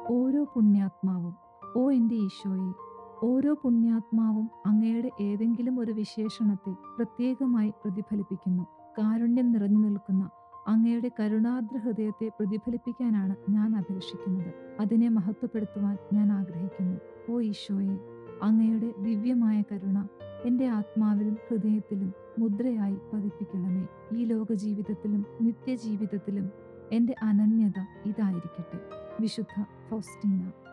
ഓരോ പുണ്യാത്മാവും ഓ എൻ്റെ ഈശോയെ ഓരോ പുണ്യാത്മാവും അങ്ങയുടെ ഏതെങ്കിലും ഒരു വിശേഷണത്തെ പ്രത്യേകമായി പ്രതിഫലിപ്പിക്കുന്നു കാരുണ്യം നിറഞ്ഞു നിൽക്കുന്ന അങ്ങയുടെ കരുണാർദ്ര ഹൃദയത്തെ പ്രതിഫലിപ്പിക്കാനാണ് ഞാൻ അപേക്ഷിക്കുന്നത് അതിനെ മഹത്വപ്പെടുത്തുവാൻ ഞാൻ ആഗ്രഹിക്കുന്നു ഓ ഈശോയെ അങ്ങയുടെ ദിവ്യമായ കരുണ എൻ്റെ ആത്മാവിലും ഹൃദയത്തിലും മുദ്രയായി പതിപ്പിക്കണമേ ഈ ലോക ജീവിതത്തിലും നിത്യജീവിതത്തിലും എൻ്റെ അനന്യത ഇതായിരിക്കട്ടെ വിശുദ്ധ ഫൗസ്റ്റീന